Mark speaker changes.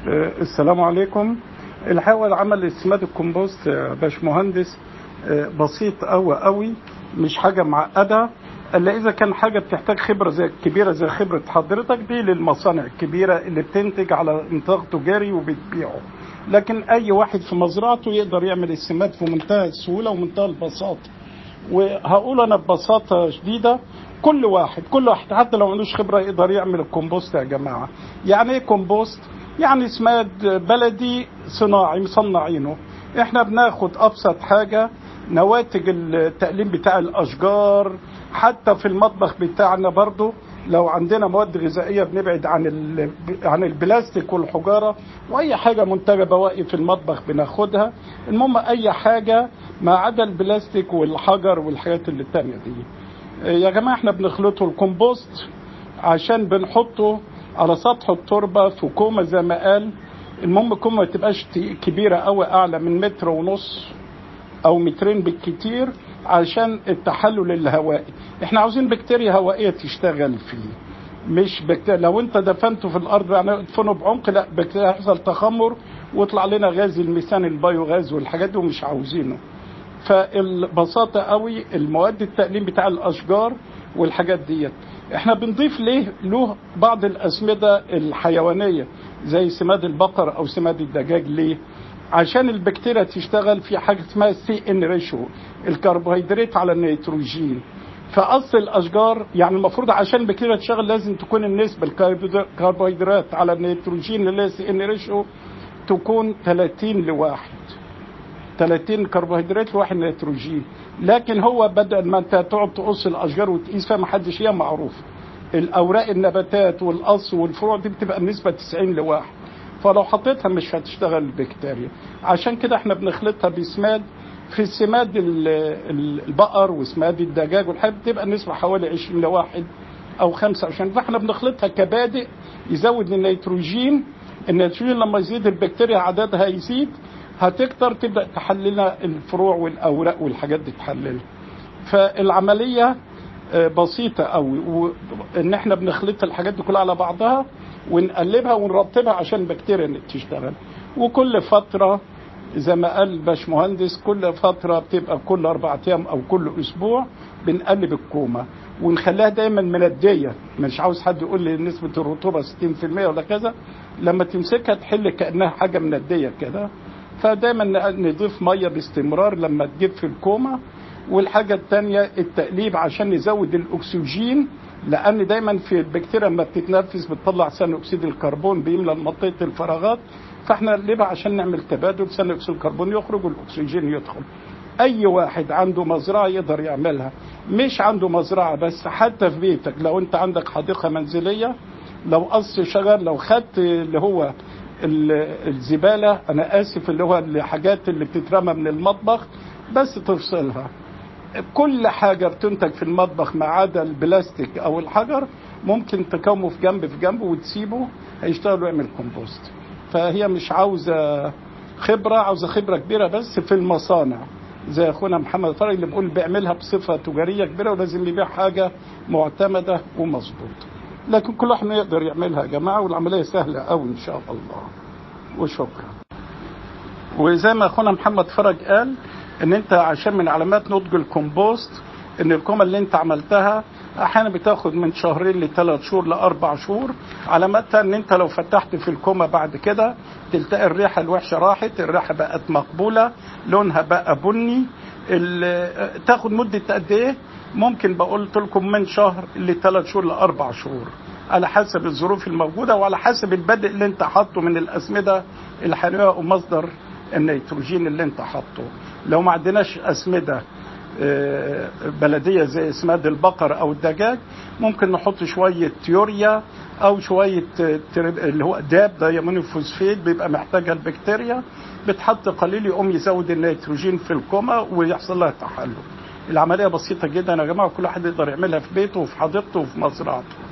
Speaker 1: آه، السلام عليكم الحقيقه عمل السماد الكومبوست يا باشمهندس آه، بسيط قوي قوي مش حاجه معقده الا اذا كان حاجه بتحتاج خبره زي كبيره زي خبره حضرتك دي للمصانع الكبيره اللي بتنتج على نطاق تجاري وبتبيعه لكن اي واحد في مزرعته يقدر يعمل السماد في منتهى السهوله ومنتهى البساطه وهقول انا ببساطه شديده كل واحد كل واحد حتى لو ملوش خبره يقدر يعمل الكومبوست يا جماعه يعني ايه كومبوست يعني سماد بلدي صناعي مصنعينه احنا بناخد ابسط حاجه نواتج التقليم بتاع الاشجار حتى في المطبخ بتاعنا برضو لو عندنا مواد غذائيه بنبعد عن ال- عن البلاستيك والحجاره واي حاجه منتجه بواقي في المطبخ بناخدها المهم اي حاجه ما عدا البلاستيك والحجر والحاجات اللي التانية دي يا جماعه احنا بنخلطه الكومبوست عشان بنحطه على سطح التربه في كومه زي ما قال المهم كومه ما تبقاش ت- كبيره قوي اعلى من متر ونص او مترين بالكتير عشان التحلل الهوائي احنا عاوزين بكتيريا هوائيه تشتغل فيه مش بكتيريا لو انت دفنته في الارض يعني ادفنه بعمق لا بكتيريا هيحصل تخمر ويطلع لنا غاز الميثان البيوغاز والحاجات دي ومش عاوزينه فالبساطة قوي المواد التقليم بتاع الأشجار والحاجات ديت احنا بنضيف ليه له بعض الأسمدة الحيوانية زي سماد البقر أو سماد الدجاج ليه عشان البكتيريا تشتغل في حاجة اسمها سي ان ريشو الكربوهيدرات على النيتروجين فأصل الأشجار يعني المفروض عشان البكتيريا تشتغل لازم تكون النسبة الكربوهيدرات على النيتروجين اللي هي سي ان ريشو تكون 30 لواحد 30 كربوهيدرات لواحد نيتروجين لكن هو بدل ما انت تقعد تقص الاشجار وتقيس فيها ما حدش هي معروف الاوراق النباتات والقص والفروع دي بتبقى النسبه 90 لواحد فلو حطيتها مش هتشتغل البكتيريا عشان كده احنا بنخلطها بسماد في سماد ال- ال- البقر وسماد الدجاج والحاجات بتبقى النسبه حوالي 20 لواحد او 25 فاحنا بنخلطها كبادئ يزود النيتروجين النيتروجين لما يزيد البكتيريا عددها يزيد هتكتر تبدا تحللنا الفروع والاوراق والحاجات دي تحللها فالعمليه آه، بسيطه قوي وان احنا بنخلط الحاجات دي كلها على بعضها ونقلبها ونرطبها عشان البكتيريا تشتغل وكل فتره زي ما قال الباشمهندس كل فتره بتبقى كل اربع ايام او كل اسبوع بنقلب الكومه ونخليها دايما منديه مش عاوز حد يقول لي نسبه الرطوبه 60% ولا كذا لما تمسكها تحل كانها حاجه منديه كده فدايما نضيف ميه باستمرار لما تجيب في الكومه والحاجه الثانيه التقليب عشان نزود الاكسجين لان دايما في البكتيريا لما بتتنفس بتطلع ثاني اكسيد الكربون بيملى منطقه الفراغات فاحنا نقلبها عشان نعمل تبادل ثاني اكسيد الكربون يخرج والاكسجين يدخل اي واحد عنده مزرعه يقدر يعملها مش عنده مزرعه بس حتى في بيتك لو انت عندك حديقه منزليه لو قص شجر لو خدت اللي هو ال- الزباله انا اسف اللي هو الحاجات اللي بتترمى من المطبخ بس تفصلها كل حاجة بتنتج في المطبخ ما عدا البلاستيك أو الحجر ممكن تكومه في جنب في جنب وتسيبه هيشتغل ويعمل كومبوست فهي مش عاوزة خبرة عاوزة خبرة كبيرة بس في المصانع زي أخونا محمد فرج اللي بيقول بيعملها بصفة تجارية كبيرة ولازم يبيع حاجة معتمدة ومظبوطة لكن كل واحد يقدر يعملها يا جماعة والعملية سهلة أوي إن شاء الله وشكرا وزي ما اخونا محمد فرج قال ان انت عشان من علامات نضج الكومبوست ان الكومه اللي انت عملتها احيانا بتاخد من شهرين لثلاث شهور لاربع شهور علاماتها ان انت لو فتحت في الكومه بعد كده تلتقي الريحه الوحشه راحت الريحه بقت مقبوله لونها بقى بني ال- تاخد مده قد ايه ممكن بقول لكم من شهر لثلاث شهور لاربع شهور على حسب الظروف الموجوده وعلى حسب البدء اللي انت حاطه من الاسمده الحيويه ومصدر النيتروجين اللي انت حاطه لو ما عندناش اسمده آه، بلديه زي اسماد البقر او الدجاج ممكن نحط شويه يوريا او شويه آه، ترب- اللي هو داب دايموني فوسفيت بيبقى محتاجها البكتيريا بتحط قليل يقوم يزود النيتروجين في الكومه ويحصل لها تحلل العمليه بسيطه جدا يا جماعه وكل واحد يقدر يعملها في بيته وفي حديقته وفي مزرعته